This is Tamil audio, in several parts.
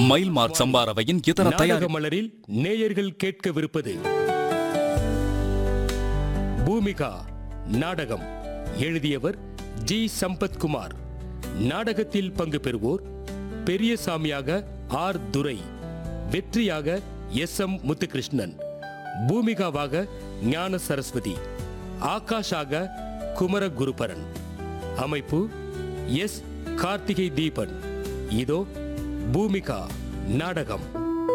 மயில் மார்க் சம்பாரவையின் இதர நாடக தயாரி மலரில் நேயர்கள் கேட்கவிருப்பது பூமிகா நாடகம் எழுதியவர் ஜி சம்பத்குமார் நாடகத்தில் பங்கு பெறுவோர் பெரியசாமியாக ஆர் துரை வெற்றியாக எஸ் எம் முத்துகிருஷ்ணன் பூமிகாவாக ஞான சரஸ்வதி ஆகாஷாக குமர குருபரன் அமைப்பு எஸ் கார்த்திகை தீபன் இதோ பூமிகா நாடகம்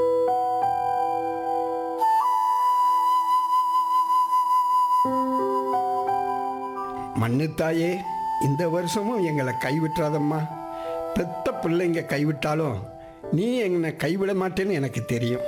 மண்ணுத்தாயே இந்த வருஷமும் எங்களை கைவிட்டுறாதம்மா பெத்த பிள்ளைங்க கைவிட்டாலும் நீ என்னை கைவிட மாட்டேன்னு எனக்கு தெரியும்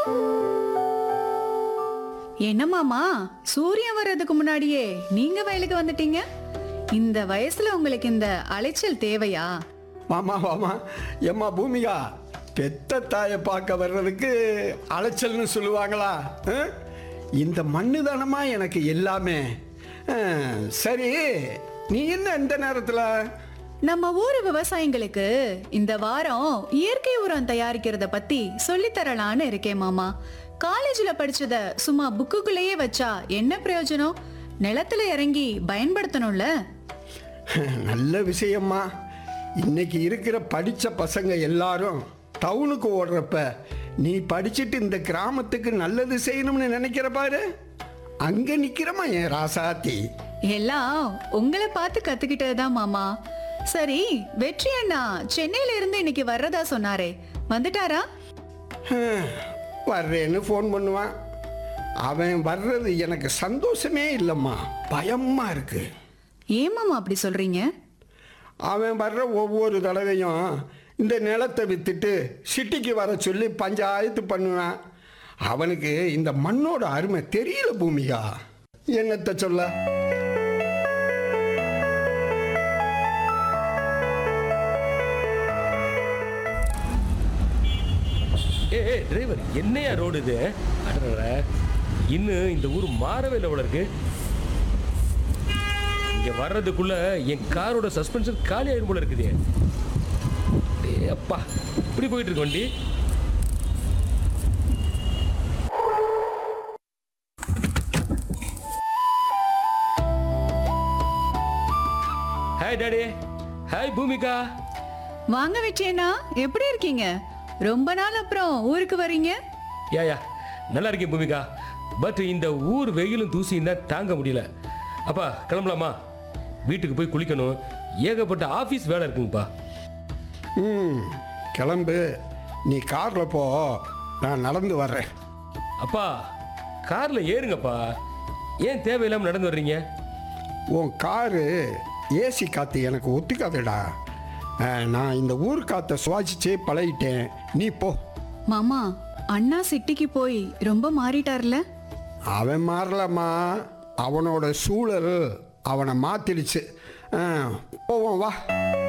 என்ன மாமா சூரியன் வர்றதுக்கு முன்னாடியே நீங்க வயலுக்கு வந்துட்டீங்க இந்த வயசுல உங்களுக்கு இந்த அலைச்சல் தேவையா மாமா வாமா எம்மா பூமிகா பெத்த தாயை பார்க்க வர்றதுக்கு அலைச்சல்னு சொல்லுவாங்களா ஆ? இந்த மண்ணு தானம்மா எனக்கு எல்லாமே ஆ, சரி நீ என்ன இந்த நேரத்தில் நம்ம ஊர் விவசாயிங்களுக்கு இந்த வாரம் இயற்கை உரம் தயாரிக்கிறத பத்தி சொல்லித் தரலான்னு இருக்கேன் மாமா காலேஜ்ல படிச்சத சும்மா புக்குக்குள்ளேயே வச்சா என்ன பிரயோஜனம் நிலத்துல இறங்கி பயன்படுத்தணும்ல நல்ல விஷயம்மா இன்னைக்கு இருக்கிற படித்த பசங்க எல்லாரும் டவுனுக்கு ஓடுறப்ப நீ படிச்சுட்டு இந்த கிராமத்துக்கு நல்லது செய்யணும்னு நினைக்கிற பாரு அங்கே நிற்கிறமா என் ராசாத்தி எல்லாம் உங்களை பார்த்து கத்துக்கிட்டதுதான் மாமா சரி வெற்றி அண்ணா சென்னையில இருந்து இன்னைக்கு வர்றதா சொன்னாரே வந்துட்டாரா ஹம், வர்றேன்னு ஃபோன் பண்ணுவான் அவன் வர்றது எனக்கு சந்தோஷமே இல்லைம்மா பயமா இருக்கு ஏன் மாமா அப்படி சொல்றீங்க அவன் வர்ற ஒவ்வொரு தடவையும் இந்த நிலத்தை வித்துட்டு சிட்டிக்கு வர சொல்லி பஞ்சாயத்து பண்ணுவான் அவனுக்கு இந்த மண்ணோட அருமை தெரியல பூமிகா என்னத்தை சொல்ல ஏ ஏ டிரைவர் என்னையா ரோடு இது அடடட, இன்னும் இந்த ஊர் மாறவே இல்லை போல இருக்கு இங்க வர்றதுக்குள்ள என் காரோட சஸ்பென்ஷன் காலி ஆயிடும் போல இருக்குது டேய் அப்பா இப்படி போயிட்டு இருக்கு வண்டி ஹாய் டாடி ஹாய் பூமிகா வாங்க வெற்றி அண்ணா எப்படி இருக்கீங்க ரொம்ப நாள் அப்புறம் ஊருக்கு வர்றீங்க யா யா நல்லா இருக்கேன் பூமிகா பட் இந்த ஊர் வெயிலும் தூசியும் தான் தாங்க முடியல அப்பா கிளம்பலாமா வீட்டுக்கு போய் குளிக்கணும் ஏகப்பட்ட ஆஃபீஸ் வேலை இருக்குங்கப்பா ம் கிளம்பு நீ காரில் போ நான் நடந்து வர்றேன் அப்பா காரில் ஏறுங்கப்பா ஏன் தேவையில்லாமல் நடந்து வர்றீங்க உன் காரு ஏசி காற்று எனக்கு ஒத்துக்காதுடா அஹ், நான் இந்த ஊர் காற்றை சுவாசிச்சே பழகிட்டேன் நீ போ மாமா அண்ணா சிட்டிக்கு போய் ரொம்ப மாறிட்டார்ல அவன் மாறலம்மா அவனோட சூழல் அவனை மாத்திடுச்சு அஹ், போவோம் வா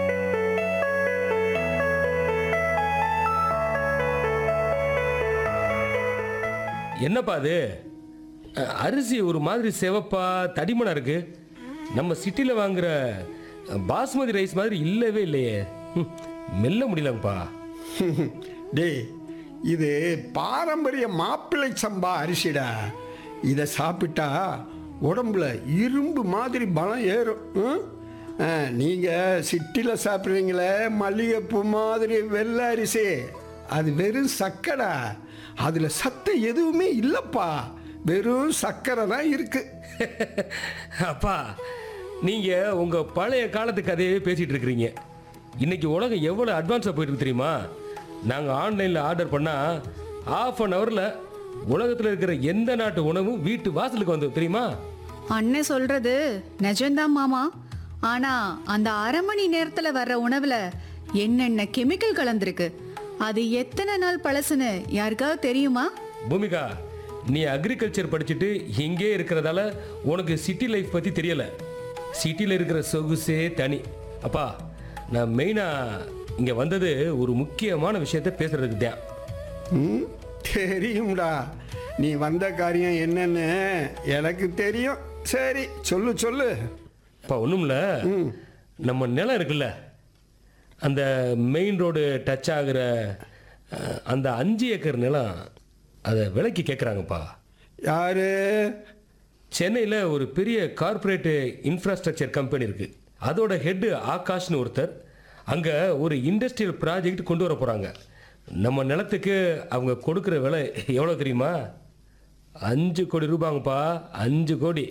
என்னப்பா அது அஹ், அரிசி ஒரு மாதிரி சிவப்பா தடிமனா இருக்கு நம்ம சிட்டியில் வாங்குற அஹ், பாஸ்மதி ரைஸ் மாதிரி இல்லவே இல்லையே ம், மெல்ல முடியலங்கப்பா டேய் இது பாரம்பரிய மாப்பிள்ளை சம்பா அரிசிடா இதை சாப்பிட்டா உடம்புல இரும்பு மாதிரி பலம் ஏறும் ம்? ஆ, நீங்க சிட்டியில் சாப்பிட்றீங்களே மல்லிகைப்பூ மாதிரி வெள்ளை அரிசி அது வெறும் சக்கடா அதில் சத்து எதுவுமே இல்லைப்பா வெறும் சக்கரை தான் இருக்கு அப்பா நீங்க உங்க பழைய காலத்து கதையவே பேசிட்டு இருக்கிறீங்க இன்னைக்கு உலகம் எவ்வளவு அட்வான்ஸா போயிட்டு இருக்கு தெரியுமா நாங்க ஆன்லைன்ல ஆர்டர் பண்ணா ஆஃப் அன் ஹவர்ல உலகத்துல இருக்கிற எந்த நாட்டு உணவும் வீட்டு வாசலுக்கு வந்து தெரியுமா அண்ணன் சொல்றது நிஜம்தான் மாமா ஆனா அந்த அரை மணி நேரத்துல வர்ற உணவுல என்னென்ன கெமிக்கல் கலந்திருக்கு அது எத்தனை நாள் பழசுன்னு யாருக்காவது தெரியுமா பூமிகா நீ அக்ரிகல்ச்சர் படிச்சுட்டு இங்கே இருக்கிறதால உனக்கு சிட்டி லைஃப் பத்தி தெரியல சிட்டியில் இருக்கிற சொகுசே தனி அப்பா நான் மெயினாக இங்கே வந்தது ஒரு முக்கியமான விஷயத்த பேசுறதுக்கு தான் ம் தெரியும்டா நீ வந்த காரியம் என்னன்னு எனக்கு தெரியும் சரி சொல்லு சொல்லு இப்போ ஒன்றும் இல்லை நம்ம நிலம் இருக்குல்ல அந்த மெயின் ரோடு டச் ஆகுற அஹ், அந்த அஞ்சு ஏக்கர் நிலம் அதை விலைக்கு கேட்குறாங்கப்பா யாரு சென்னையில் ஒரு பெரிய கார்ப்பரேட் இன்ஃப்ராஸ்ட்ரக்சர் கம்பெனி இருக்குது அதோட ஹெட்டு ஆகாஷ்னு ஒருத்தர் அங்கே ஒரு இண்டஸ்ட்ரியல் ப்ராஜெக்ட் கொண்டு வர போகிறாங்க நம்ம நிலத்துக்கு அவங்க கொடுக்குற விலை எவ்வளோ தெரியுமா அஞ்சு கோடி ரூபாங்கப்பா அஞ்சு கோடி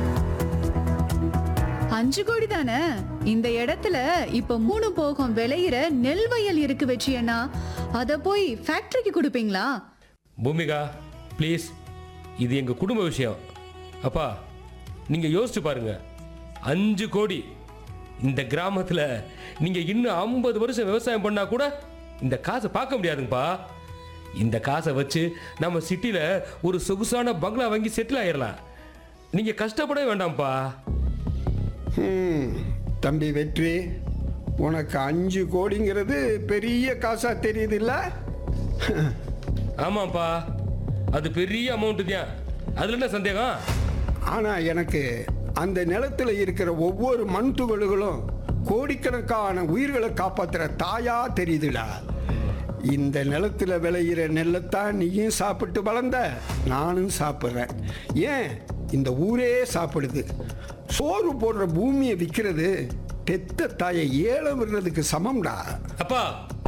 அஞ்சு கோடி தானே இந்த இடத்துல இப்ப மூணு போகம் விளையிற நெல் வயல் இருக்கு வெற்றியண்ணா அத போய் ஃபேக்டரிக்கு கொடுப்பீங்களா பூமிகா ப்ளீஸ் இது எங்கள் குடும்ப விஷயம் அப்பா நீங்கள் யோசிச்சு பாருங்க அஞ்சு கோடி இந்த கிராமத்தில் நீங்கள் இன்னும் ஐம்பது வருஷம் விவசாயம் பண்ணால் கூட இந்த காசை பார்க்க முடியாதுங்கப்பா இந்த காசை வச்சு நம்ம சிட்டியில் ஒரு சொகுசான பங்களா வாங்கி செட்டில் ஆயிடலாம் நீங்கள் கஷ்டப்படவே வேண்டாம்ப்பா ம், தம்பி வெற்றி உனக்கு அஞ்சு கோடிங்கிறது பெரிய காசா தெரியுது இல்ல ஆமாம்ப்பா அது பெரிய அமௌண்ட்டு தான் அதில் என்ன சந்தேகம் ஆனா எனக்கு அந்த நிலத்துல இருக்கிற ஒவ்வொரு மண் துகள்களும் கோடிக்கணக்கான உயிர்களை காப்பாத்துற தாயா தெரியுதுடா இந்த நிலத்துல விளையிற நெல்லைத்தான் நீயும் சாப்பிட்டு வளர்ந்த நானும் சாப்பிட்றேன் ஏன் இந்த ஊரே சாப்பிடுது சோறு போடுற பூமியை விற்கிறது பெத்த தாயை ஏலம் விடுறதுக்கு சமம்டா அப்பா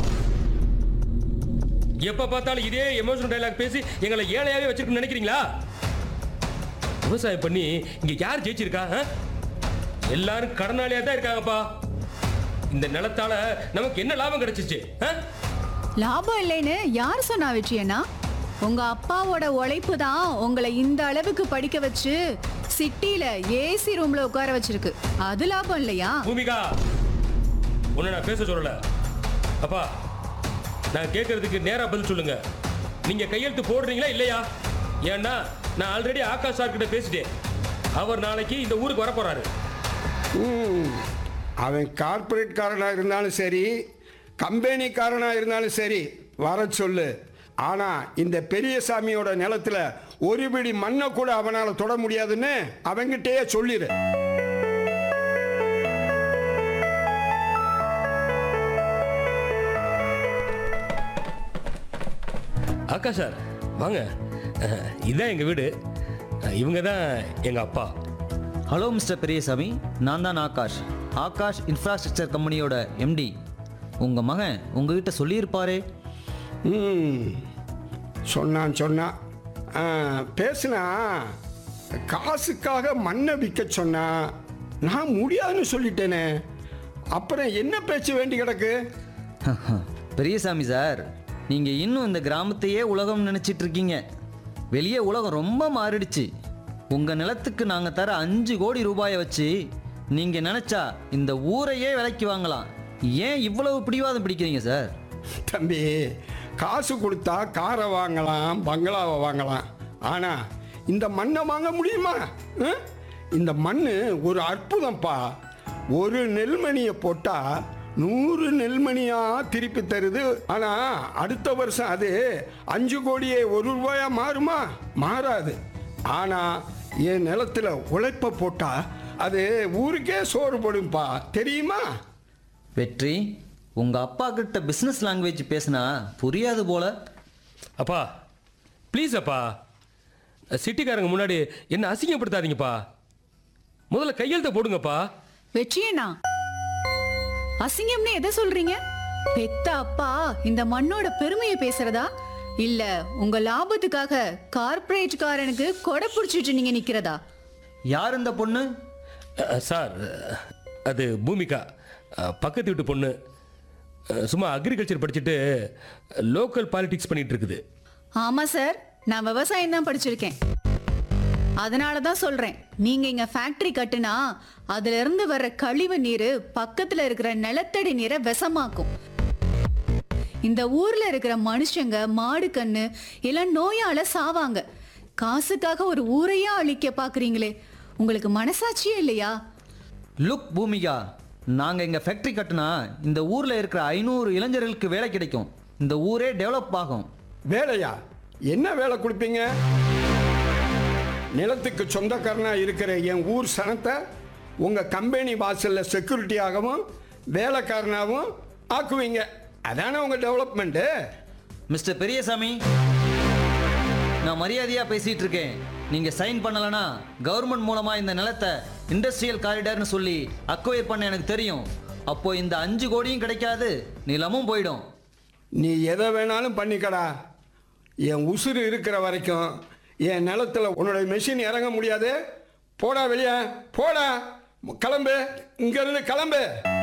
எப்ப பார்த்தாலும் இதே எமோஷனல் டைலாக் பேசி எங்களை ஏழையாவே வச்சிருக்கணும்னு நினைக்கிறீங்களா விவசாயம் பண்ணி இங்க யார் ஜெயிச்சிருக்கா ஆ? எல்லாரும் கடனாளியா தான் இருக்காங்கப்பா இந்த நிலத்தால நமக்கு என்ன லாபம் கிடைச்சிச்சு ஆ? லாபம் இல்லைன்னு யார் சொன்னா வெற்றியண்ணா உங்க அப்பாவோட உழைப்பு தான் உங்களை இந்த அளவுக்கு படிக்க வச்சு சிட்டில ஏசி ரூம்ல உட்கார வச்சிருக்கு அது லாபம் இல்லையா பூமிகா உன்னை நான் பேச சொல்லல அப்பா நான் கேட்கறதுக்கு நேரா பதில் சொல்லுங்க நீங்க கையெழுத்து போடுறீங்களா இல்லையா ஏன்னா நான் ஆல்ரெடி ஆகாஷ் சார் கிட்ட பேசிட்டேன் அவர் நாளைக்கு இந்த ஊருக்கு வர போறாரு ம், அவன் கார்ப்பரேட் காரனாக இருந்தாலும் சரி கம்பெனிக்காரனாக இருந்தாலும் சரி வர சொல்லு ஆனால் இந்த பெரியசாமியோட நிலத்துல ஒரு பிடி மண்ணை கூட அவனால் தொட முடியாதுன்னு அவங்கிட்டயே சொல்லிடு ஆகாஷ் சார் வாங்க அஹ், இதுதான் எங்கள் வீடு அஹ், இவங்க தான் எங்கள் அப்பா ஹலோ மிஸ்டர் பெரியசாமி நான் தான் ஆகாஷ் ஆகாஷ் இன்ஃப்ராஸ்ட்ரக்சர் கம்பெனியோட எம்டி உங்கள் மகன் உங்ககிட்ட சொல்லியிருப்பாரே ம் சொன்னான் சொன்னான் ஆ, பேசுனா காசுக்காக மண்ணை விற்க சொன்னா நான் முடியாதுன்னு சொல்லிட்டேனே அப்புறம் என்ன பேச்சு வேண்டி கிடக்கு பெரியசாமி சார் நீங்கள் இன்னும் இந்த கிராமத்தையே உலகம் நினச்சிட்டு இருக்கீங்க வெளியே உலகம் ரொம்ப மாறிடுச்சு உங்கள் நிலத்துக்கு நாங்கள் தர அஞ்சு கோடி ரூபாயை வச்சு நீங்கள் நினச்சா இந்த ஊரையே விலைக்கு வாங்கலாம் ஏன் இவ்வளவு பிடிவாதம் பிடிக்கிறீங்க சார் தம்பி காசு கொடுத்தா காரை வாங்கலாம் பங்களாவை வாங்கலாம் ஆனால் இந்த மண்ணை வாங்க முடியுமா ஆ? இந்த மண் ஒரு அற்புதம்ப்பா ஒரு நெல்மணியை போட்டால் நூறு நெல்மணியா திருப்பி தருது ஆனால் அடுத்த வருஷம் அது அஞ்சு கோடியே ஒரு ரூபாயா மாறுமா மாறாது ஆனால் என் நிலத்துல உழைப்ப போட்டால் அது ஊருக்கே சோறு போடும்பா தெரியுமா வெற்றி உங்கள் அப்பா கிட்ட பிஸ்னஸ் லாங்குவேஜ் பேசினா புரியாது போல அப்பா ப்ளீஸ் அப்பா சிட்டிக்காரங்க முன்னாடி என்ன அசிங்கப்படுத்தாதீங்கப்பா முதல்ல கையெழுத்த போடுங்கப்பா வெற்றியண்ணா அசிங்கம்னு எதை சொல்றீங்க பெத்த அப்பா இந்த மண்ணோட பெருமையை பேசுறதா இல்ல உங்க லாபத்துக்காக கார்ப்பரேட் காரனுக்கு கொடை புடிச்சிட்டு நீங்க நிக்கிறதா யார் இந்த பொண்ணு அஹ், சார் அஹ், அது பூமிகா அஹ், பக்கத்து வீட்டு பொண்ணு அஹ், சும்மா அக்ரிகல்ச்சர் படிச்சுட்டு லோக்கல் பாலிடிக்ஸ் பண்ணிட்டு இருக்குது ஆமா சார் நான் விவசாயம் தான் படிச்சிருக்கேன் அதனால தான் சொல்றேன் நீங்க இங்க ஃபேக்டரி கட்டுனா அதுல இருந்து வர்ற கழிவு நீர் பக்கத்துல இருக்கிற நிலத்தடி நீரை விஷமாக்கும் இந்த ஊர்ல இருக்கிற மனுஷங்க மாடு கண்ணு எல்லாம் நோயால சாவாங்க காசுக்காக ஒரு ஊரையே அழிக்க பாக்குறீங்களே உங்களுக்கு மனசாட்சியே இல்லையா லுக் பூமிகா நாங்கள் எங்கள் ஃபேக்ட்ரி கட்டினா இந்த ஊரில் இருக்கிற ஐநூறு இளைஞர்களுக்கு வேலை கிடைக்கும் இந்த ஊரே டெவலப் ஆகும் வேலையா என்ன வேலை கொடுப்பீங்க நிலத்துக்கு சொந்தக்காரனா இருக்கிற என் ஊர் சனத்தை உங்க கம்பெனி வாசல்ல செக்யூரிட்டியாகவும் வேலைக்காரனாகவும் ஆக்குவீங்க அதானே உங்க டெவலப்மெண்ட்டு மிஸ்டர் பெரியசாமி நான் மரியாதையாக பேசிட்டு இருக்கேன் நீங்க சைன் பண்ணலனா கவர்மெண்ட் மூலமா இந்த நிலத்தை இண்டஸ்ட்ரியல் காரிடார்னு சொல்லி அக்வயர் பண்ண எனக்கு தெரியும் அப்போ இந்த அஞ்சு கோடியும் கிடைக்காது நிலமும் போயிடும் நீ எதை வேணாலும் பண்ணிக்கடா என் உசுறு இருக்கிற வரைக்கும் என் நிலத்துல உன்னுடைய மெஷின் இறங்க முடியாது போடா வெளியே போடா கிளம்பு இங்கேருந்து கிளம்பு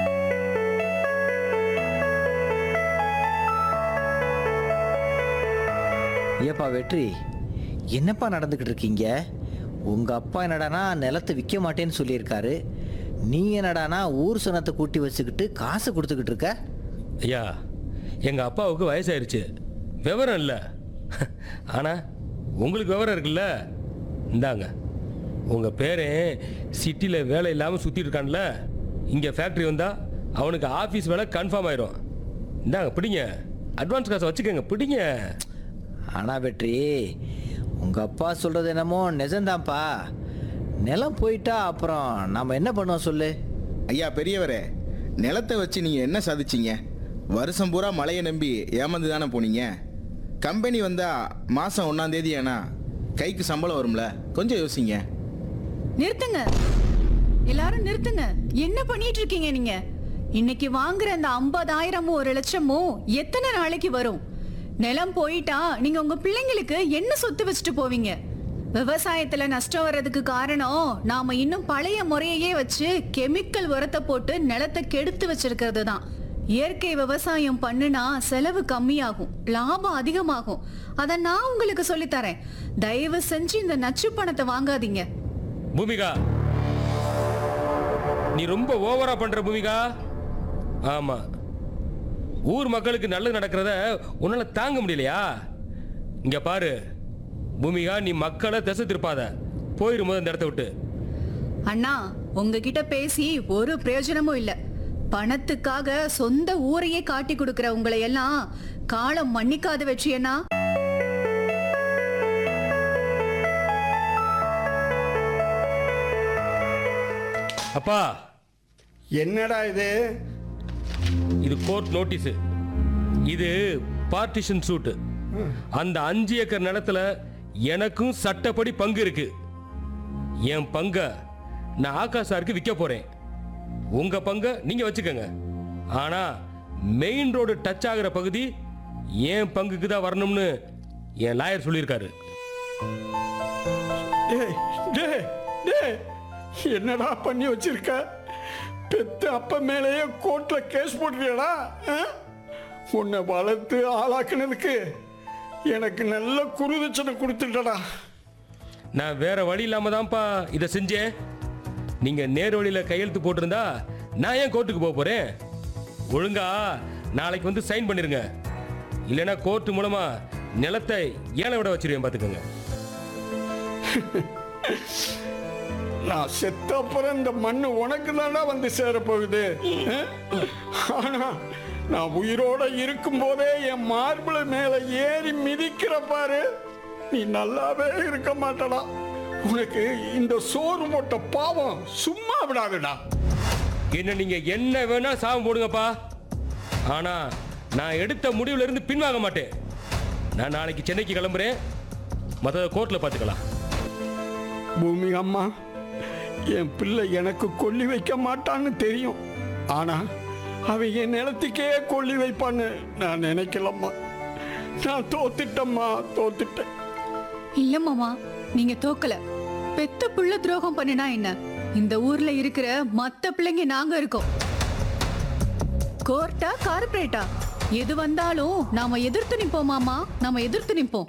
ஏப்பா வெற்றி என்னப்பா நடந்துக்கிட்டு இருக்கீங்க உங்கள் அப்பா என்னடானா நிலத்தை விற்க மாட்டேன்னு சொல்லியிருக்காரு நீ என்னடானா ஊர் சனத்தை கூட்டி வச்சுக்கிட்டு காசு கொடுத்துக்கிட்டு இருக்க ஐயா எங்கள் அப்பாவுக்கு வயசாயிருச்சு விவரம் இல்லை ஆனால் உங்களுக்கு விவரம் இருக்குல்ல இந்தாங்க உங்கள் பேரே சிட்டியில் வேலை இல்லாமல் சுற்றிட்டு இருக்கான்ல இங்கே ஃபேக்ட்ரி வந்தால் அவனுக்கு ஆஃபீஸ் வேலை கன்ஃபார்ம் ஆயிரும் இந்தாங்க பிடிங்க அட்வான்ஸ் காசை வச்சுக்கோங்க பிடிங்க ஆனால் வெற்றி உங்கள் அப்பா சொல்கிறது என்னமோ நிஜம்தான்ப்பா நிலம் போயிட்டா அப்புறம் நம்ம என்ன பண்ணுவோம் சொல்லு ஐயா பெரியவரே நிலத்தை வச்சு நீங்கள் என்ன சாதிச்சீங்க வருஷம் பூரா மழையை நம்பி ஏமாந்து தானே போனீங்க கம்பெனி வந்தால் மாதம் ஒன்றாந்தேதி ஏன்னா கைக்கு சம்பளம் வரும்ல கொஞ்சம் யோசிங்க நிறுத்துங்க எல்லாரும் நிறுத்துங்க என்ன பண்ணிட்டு இருக்கீங்க நீங்க இன்னைக்கு வாங்குற அந்த ஐம்பதாயிரமும் ஒரு லட்சமும் எத்தனை நாளைக்கு வரும் நிலம் போயிட்டா நீங்க உங்க பிள்ளைங்களுக்கு என்ன சொத்து வச்சுட்டு போவீங்க விவசாயத்துல நஷ்டம் வர்றதுக்கு காரணம் நாம இன்னும் பழைய முறையையே வச்சு கெமிக்கல் உரத்தை போட்டு நிலத்தை கெடுத்து வச்சிருக்கிறது தான் இயற்கை விவசாயம் பண்ணுனா செலவு கம்மியாகும் லாபம் அதிகமாகும் அத நான் உங்களுக்கு சொல்லித் தரேன் தயவு செஞ்சு இந்த நச்சு பணத்தை வாங்காதீங்க பூமிகா நீ ரொம்ப ஓவரா பண்ற பூமிகா ஆமா ஊர் மக்களுக்கு நல்லது நடக்கிறத உன்னால தாங்க முடியலையா இங்க பாரு பூமிகா நீ மக்களை திசை திருப்பாத போயிரு முதல் இந்த இடத்த விட்டு அண்ணா உங்ககிட்ட பேசி ஒரு பிரயோஜனமும் இல்ல பணத்துக்காக சொந்த ஊரையே காட்டி கொடுக்கிற உங்களை எல்லாம் காலம் மன்னிக்காத வெற்றி அண்ணா அப்பா என்னடா இது இது கோர்ட் நோட்டீஸ் இது பார்ட்டிஷன் சூட்டு அந்த அஞ்சு ஏக்கர் நிலத்துல எனக்கும் சட்டப்படி பங்கு இருக்கு என் பங்க நான் ஆகாஷ் சாருக்கு விற்க போறேன் உங்க பங்க நீங்க வச்சுக்கோங்க ஆனா மெயின் ரோடு டச் ஆகுற பகுதி என் பங்குக்கு தான் வரணும்னு என் லாயர் சொல்லியிருக்காரு டேய் டேய் டேய் என்னடா பண்ணி வச்சிருக்க பெத்து அப்ப மேலேயே கோர்ட்ல கேஸ் போட்டுறியடா ஆ? உன்னை வளர்த்து ஆளாக்குனதுக்கு எனக்கு நல்ல குருதட்சணை கொடுத்துட்டடா நான் வேற வழி இல்லாம தான்ப்பா இதை செஞ்சேன் நீங்க நேர் வழியில கையெழுத்து போட்டிருந்தா நான் ஏன் கோர்ட்டுக்கு போக போறேன் ஒழுங்கா நாளைக்கு வந்து சைன் பண்ணிருங்க இல்லைன்னா கோர்ட் மூலமா நிலத்தை ஏழை விட வச்சிருவேன் பாத்துக்கோங்க நான் செத்த அப்புறம் இந்த மண்ணு உனக்கு தானே வந்து சேரப்போகுது ஆ? ஆனா நான் உயிரோட இருக்கும்போதே என் மார்பிள மேல ஏறி மிதிக்கிற பாரு நீ நல்லாவே இருக்க மாட்டடா உனக்கு இந்த சோறு போட்ட பாவம் சும்மா விடாதுடா என்ன நீங்க என்ன வேணா சாபம் போடுங்கப்பா ஆனா நான் எடுத்த முடிவுல இருந்து பின்வாங்க மாட்டேன் நான் நாளைக்கு சென்னைக்கு கிளம்புறேன் மற்ற கோர்ட்ல பாத்துக்கலாம் பூமி அம்மா என் பிள்ளை எனக்கு கொல்லி வைக்க மாட்டான்னு தெரியும் ஆனா அவன் என் நிலத்துக்கே கொல்லி வைப்பான்னு நான் நினைக்கலம்மா நான் தோத்துட்டம்மா தோத்துட்டேன் இல்ல மாமா நீங்க தோக்கல பெத்த புள்ள துரோகம் பண்ணினா என்ன இந்த ஊர்ல இருக்கிற மத்த பிள்ளைங்க நாங்க இருக்கோம் கோர்ட்டா கார்பரேட்டா எது வந்தாலும் நாம எதிர்த்து நிப்போம் மாமா நாம எதிர்த்து நிப்போம்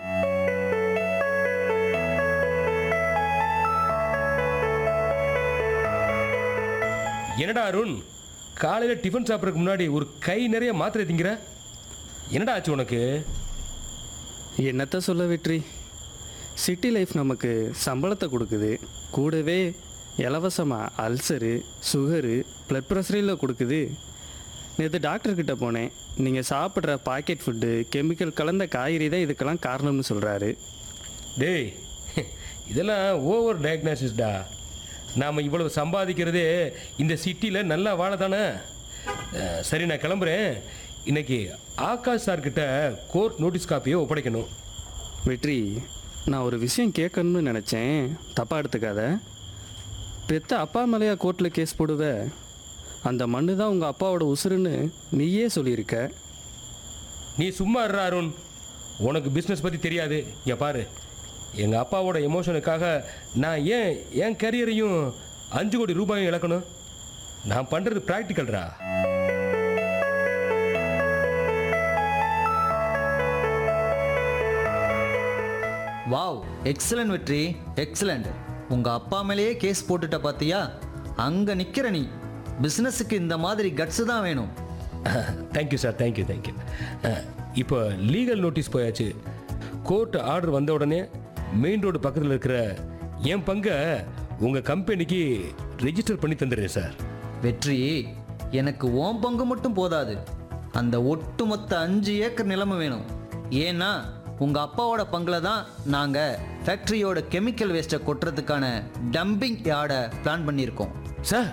என்னடா அருண் காலையில டிஃபன் சாப்பிட்றதுக்கு முன்னாடி ஒரு கை நிறைய மாத்திரை திங்கிற என்னடா ஆச்சு உனக்கு என்னத்த சொல்ல வெற்றி சிட்டி லைஃப் நமக்கு சம்பளத்தை கொடுக்குது கூடவே இலவசமாக அல்சரு சுகரு ப்ளட் ப்ரெஷரில் கொடுக்குது நேற்று டாக்டர்கிட்ட போனேன் நீங்கள் சாப்பிட்ற பாக்கெட் ஃபுட்டு கெமிக்கல் கலந்த காய்கறி தான் இதுக்கெல்லாம் காரணம்னு சொல்கிறாரு டேய் இதெல்லாம் ஓவர் டயக்னாசிஸ்டா நாம் இவ்வளவு சம்பாதிக்கிறதே இந்த சிட்டியில் நல்லா வாழ தானே அஹ், சரி நான் கிளம்புறேன் இன்னைக்கு ஆகாஷ் சார் கிட்ட கோர்ட் நோட்டீஸ் காப்பியை ஒப்படைக்கணும் வெற்றி நான் ஒரு விஷயம் கேட்கணும்னு நினச்சேன் தப்பாக எடுத்துக்காத பெத்த அப்பா மேலேயா கோர்ட்டில் கேஸ் போடுவ அந்த மண்ணு தான் உங்கள் அப்பாவோட உசுருன்னு நீயே சொல்லியிருக்க நீ சும்மா இருடா அருண் உனக்கு பிஸ்னஸ் பற்றி தெரியாது இங்கே பாரு எங்கள் அப்பாவோட எமோஷனுக்காக நான் ஏன் என் கரியரையும் அஞ்சு கோடி ரூபாயும் இழக்கணும் நான் பண்ணுறது ப்ராக்டிக்கல்ரா வாவ் எக்ஸலண்ட் வெற்றி எக்ஸலண்ட் உங்கள் அப்பா மேலேயே கேஸ் போட்டுட்ட பார்த்தியா அங்கே நிற்கிற நீ பிஸ்னஸுக்கு இந்த மாதிரி கட்ஸு தான் வேணும் தேங்க்யூ சார் தேங்க்யூ தேங்க்யூ இப்போ லீகல் நோட்டீஸ் போயாச்சு கோர்ட் ஆர்டர் வந்த உடனே மெயின் ரோடு பக்கத்தில் இருக்கிற என் பங்கை உங்கள் கம்பெனிக்கு ரெஜிஸ்டர் பண்ணி தந்துடுறேன் சார் வெற்றி எனக்கு ஓம் பங்கு மட்டும் போதாது அந்த ஒட்டுமொத்த அஞ்சு ஏக்கர் நிலமும் வேணும் ஏன்னா உங்கள் அப்பாவோட பங்கில் தான் நாங்கள் ஃபேக்ட்ரியோட கெமிக்கல் வேஸ்ட்டை கொட்டுறதுக்கான டம்பிங் யார்டை பிளான் பண்ணியிருக்கோம் சார்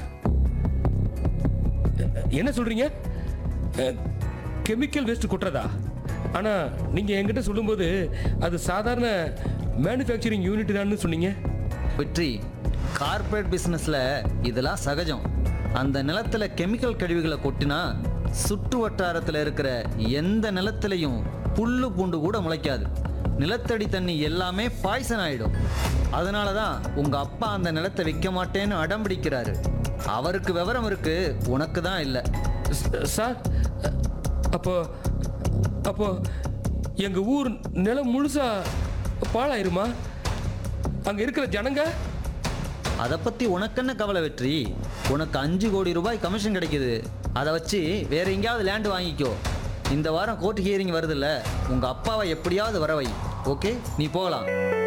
என்ன சொல்கிறீங்க கெமிக்கல் வேஸ்ட் கொட்டுறதா ஆனால் நீங்கள் என்கிட்ட சொல்லும்போது அது சாதாரண மேனுஃபேக்சரிங் யூனிட் தான் சொன்னீங்க வெற்றி கார்ப்பரேட் பிஸ்னஸில் இதெல்லாம் சகஜம் அந்த நிலத்துல கெமிக்கல் கழிவுகளை கொட்டினா சுற்று வட்டாரத்தில் இருக்கிற எந்த நிலத்திலையும் புல்லு பூண்டு கூட முளைக்காது நிலத்தடி தண்ணி எல்லாமே பாய்சன் ஆயிடும் அதனால தான் உங்க அப்பா அந்த நிலத்தை விற்க மாட்டேன்னு அடம் பிடிக்கிறாரு அவருக்கு விவரம் இருக்கு உனக்கு தான் இல்லை ச- சார் அப்போ அப்போ எங்கள் ஊர் நிலம் முழுசா பாழாயிருமா அங்கே இருக்கிற ஜனங்க அதை பற்றி உனக்கென்ன கவலை வெற்றி உனக்கு அஞ்சு கோடி ரூபாய் கமிஷன் கிடைக்குது அதை வச்சு வேற எங்கேயாவது லேண்டு வாங்கிக்கோ இந்த வாரம் கோர்ட் ஹியரிங் வருதுல்ல உங்கள் அப்பாவை எப்படியாவது வர வை ஓகே நீ போகலாம்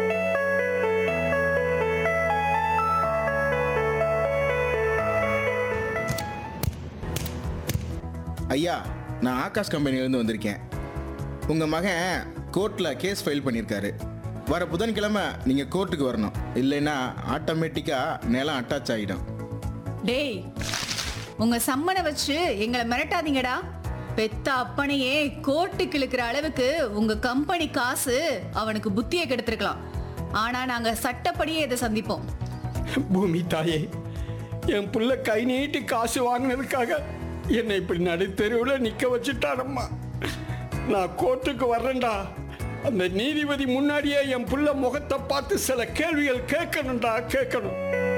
ஐயா நான் ஆகாஷ் கம்பெனிலேருந்து வந்திருக்கேன் உங்கள் மகன் கோர்ட்டில் கேஸ் ஃபைல் பண்ணியிருக்காரு வர புதன்கிழமை நீங்கள் கோர்ட்டுக்கு வரணும் இல்லைன்னா ஆட்டோமேட்டிக்காக நிலம் அட்டாச் ஆகிடும் டேய் உங்க சம்மனை வச்சு எங்களை மிரட்டாதீங்கடா பெத்த அப்பனையே கோர்ட்டுக்கு இழுக்கிற அளவுக்கு உங்க கம்பெனி காசு அவனுக்கு புத்தியை கெடுத்திருக்கலாம் ஆனா நாங்க சட்டப்படியே இதை சந்திப்போம் பூமி தாயே என் புள்ள கை நீட்டி காசு வாங்கினதுக்காக என்னை இப்படி நடுத்தெருவில் நிற்க வச்சுட்டாரம்மா நான் கோர்ட்டுக்கு வர்றேன்டா அந்த நீதிபதி முன்னாடியே என் புள்ள முகத்தை பார்த்து சில கேள்விகள் கேட்கணும்டா கேட்கணும்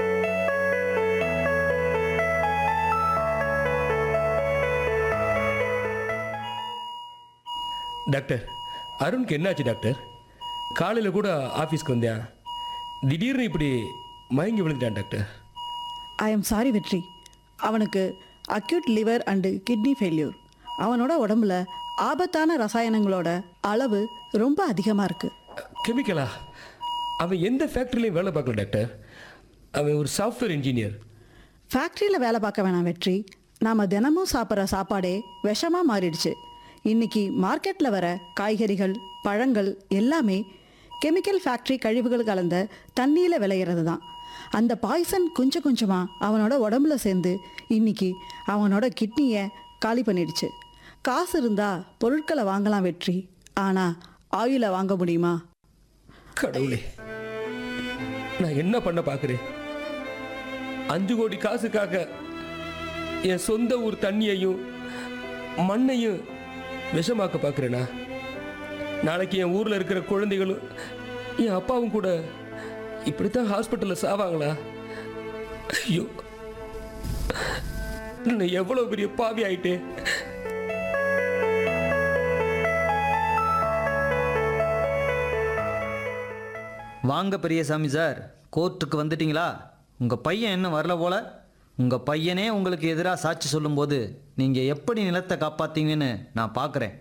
டாக்டர் அருணுக்கு என்னாச்சு டாக்டர் காலையில் கூட ஆஃபீஸ்க்கு வந்தேன் திடீர்னு இப்படி மயங்கி விழுந்துட்டான் doctor I am sorry Vetri அவனுக்கு acute liver and kidney failure அவனோட உடம்புல ஆபத்தான ரசாயனங்களோட அளவு ரொம்ப அதிகமாக இருக்குது கெமிக்கலா அவன் எந்த ஃபேக்ட்ரிலையும் வேலை பார்க்கல டாக்டர் அவன் ஒரு சாஃப்ட்வேர் இன்ஜினியர் ஃபேக்ட்ரியில் வேலை பார்க்க வேணாம் வெற்றி நாம் தினமும் சாப்பிட்ற சாப்பாடே விஷமாக மாறிடுச்சு இன்னைக்கு மார்க்கெட்டில் வர காய்கறிகள் பழங்கள் எல்லாமே கெமிக்கல் ஃபேக்ட்ரி கழிவுகள் கலந்த தண்ணியில் விளையிறது தான் அந்த பாய்சன் கொஞ்சம் கொஞ்சமாக அவனோட உடம்புல சேர்ந்து இன்னைக்கு அவனோட கிட்னியை காலி பண்ணிடுச்சு காசு இருந்தால் பொருட்களை வாங்கலாம் வெற்றி ஆனால் ஆயுளை வாங்க முடியுமா கடவுளே நான் என்ன பண்ண பார்க்குறேன் அஞ்சு கோடி காசுக்காக என் சொந்த ஊர் தண்ணியையும் மண்ணையும் விஷமாக்க பார்க்குறேனா நாளைக்கு என் ஊரில் இருக்கிற குழந்தைகளும் என் அப்பாவும் கூட இப்படித்தான் ஹாஸ்பிட்டலில் சாவாங்களா ஐயோ நான் எவ்வளோ பெரிய பாவி ஆயிட்டேன் வாங்க பெரியசாமி சார் கோர்ட்டுக்கு வந்துட்டீங்களா உங்கள் பையன் இன்னும் வரல போல உங்கள் பையனே உங்களுக்கு எதிராக சாட்சி சொல்லும்போது நீங்கள் எப்படி நிலத்தை காப்பாத்தீங்கன்னு நான் பார்க்குறேன்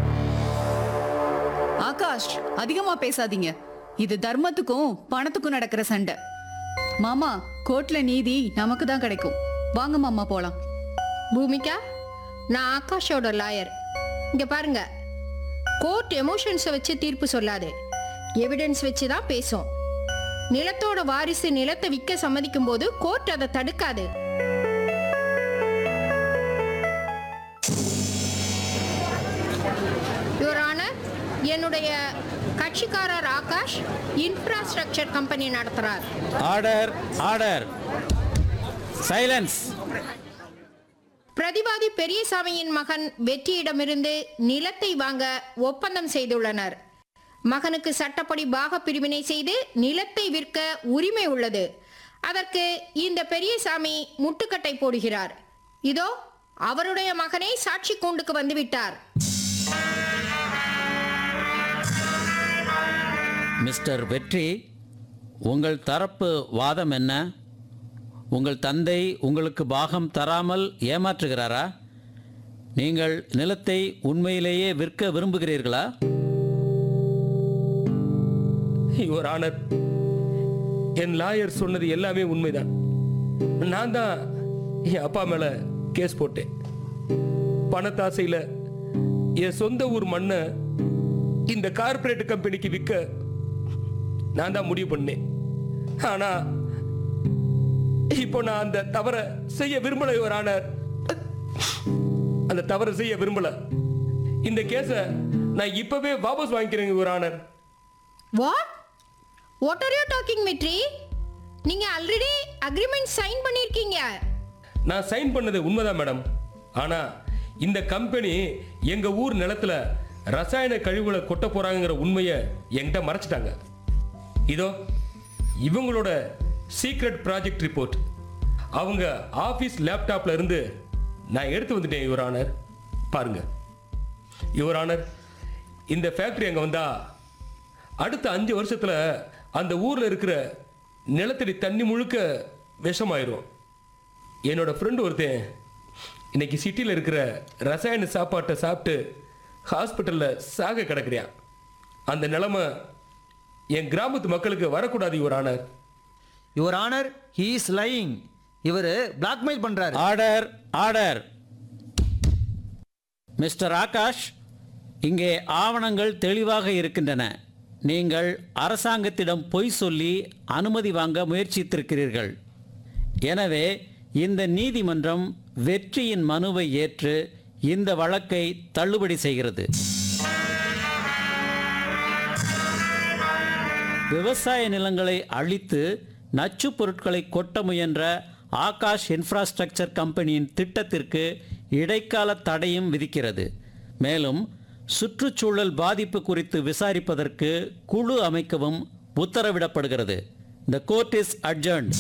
ஆகாஷ் அதிகமா பேசாதீங்க இது தர்மத்துக்கும் பணத்துக்கும் நடக்கிற சண்டை மாமா கோர்ட்ல நீதி நமக்கு தான் கிடைக்கும் வாங்க மாமா போலாம் பூமிகா நான் ஆகாஷோட லாயர் இங்க பாருங்க கோர்ட் எமோஷன்ஸை வச்சு தீர்ப்பு சொல்லாது எவிடன்ஸ் வச்சு தான் பேசும் நிலத்தோட வாரிசு நிலத்தை விற்க சம்மதிக்கும் போது கோர்ட் அதை தடுக்காது என்னுடைய கட்சிக்காரர் ஆகாஷ் இன்ஃப்ராஸ்ட்ரக்சர் கம்பெனி நடத்துகிறார் ஆர்டர் ஆர்டர் சைலன்ஸ் பிரதிவாதி பெரியசாமியின் மகன் வெற்றியிடமிருந்து நிலத்தை வாங்க ஒப்பந்தம் செய்துள்ளனர் மகனுக்கு சட்டப்படி பாக பிரிவினை செய்து நிலத்தை விற்க உரிமை உள்ளது அதற்கு இந்த பெரியசாமி முட்டுக்கட்டை போடுகிறார் இதோ அவருடைய மகனை சாட்சி கூண்டுக்கு வந்துவிட்டார் மிஸ்டர் வெற்றி உங்கள் தரப்பு வாதம் என்ன உங்கள் தந்தை உங்களுக்கு பாகம் தராமல் ஏமாற்றுகிறாரா நீங்கள் நிலத்தை உண்மையிலேயே விற்க விரும்புகிறீர்களா யுவர் ஆனர் என் லாயர் சொன்னது எல்லாமே உண்மைதான் நான் தான் என் அப்பா மேல கேஸ் போட்டேன் பணத்தாசையில் என் சொந்த ஊர் மண்ணை இந்த கார்ப்பரேட் கம்பெனிக்கு விற்க நான் தான் முடிவு பண்ணேன் ஆனா இப்போ நான் அந்த தவறை செய்ய விரும்பல யுவர் ஆனர் அந்த தவறை செய்ய விரும்பல இந்த கேஸை நான் இப்பவே வாபஸ் வாங்கிக்கிறேங்க your honour what what are you talking மிட்ரி நீங்க ஆல்ரெடி அக்ரிமெண்ட் சைன் பண்ணியிருக்கீங்க நான் சைன் பண்ணது உண்மைதான் மேடம் ஆனா இந்த கம்பெனி எங்க ஊர் நிலத்துல ரசாயன கழிவுகளை கொட்ட போறாங்கிற உண்மையை என்கிட்ட மறைச்சிட்டாங்க இதோ இவங்களோட சீக்ரெட் ப்ராஜெக்ட் ரிப்போர்ட் அவங்க ஆபீஸ் லேப்டாப்ல இருந்து நான் எடுத்து வந்துட்டேன் யுவர் ஆனர் பாருங்க யுவர் ஆனர் இந்த ஃபேக்டரி அங்க வந்தா அடுத்த அஞ்சு வருஷத்துல அந்த ஊர்ல இருக்கிற நிலத்தடி தண்ணி முழுக்க விஷமாயிரும் என்னோட ஃப்ரெண்டு ஒருத்தன் இன்னைக்கு சிட்டியில் இருக்கிற ரசாயன சாப்பாட்டை சாப்பிட்டு ஹாஸ்பிட்டலில் சாக கிடக்குறியான் அந்த நிலைமை என் கிராமத்து மக்களுக்கு வரக்கூடாது இவர் honour your honour he is lying இவர் பிளாக்மெயில் பண்றாரு ஆர்டர் ஆர்டர் மிஸ்டர் ஆகாஷ் இங்கே ஆவணங்கள் தெளிவாக இருக்கின்றன நீங்கள் அரசாங்கத்திடம் பொய் சொல்லி அனுமதி வாங்க முயற்சித்திருக்கிறீர்கள் எனவே இந்த நீதிமன்றம் வெற்றியின் மனுவை ஏற்று இந்த வழக்கை தள்ளுபடி செய்கிறது விவசாய நிலங்களை அழித்து நச்சுப் பொருட்களை கொட்ட முயன்ற ஆகாஷ் இன்ஃப்ராஸ்ட்ரக்சர் கம்பெனியின் திட்டத்திற்கு இடைக்கால தடையும் விதிக்கிறது மேலும் சுற்றுச்சூழல் பாதிப்பு குறித்து விசாரிப்பதற்கு குழு அமைக்கவும் உத்தரவிடப்படுகிறது the court is adjourned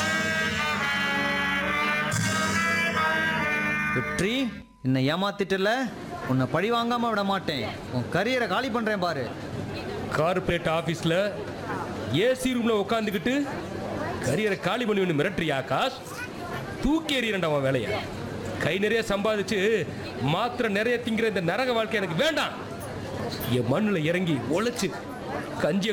Vetri என்னை ஏமாத்திட்டல உன்னை பழி வாங்காம விட மாட்டேன் உன் கரியரை காலி பண்றேன் பாரு கார்ப்பரேட் ஆஃபீஸில் ஏசி ரூமில் உட்காந்துக்கிட்டு கரியரை காலி பண்ணி மிரட்டுறியா ஆகாஷ் தூக்கி எறியண்டா உன் வேலையை கை நிறைய சம்பாதிச்சு மாத்திரை நிறைய திங்கிற இந்த நரக வாழ்க்கை எனக்கு வேண்டாம் என் மண்ணில் இறங்கி உழைச்சு கஞ்சியை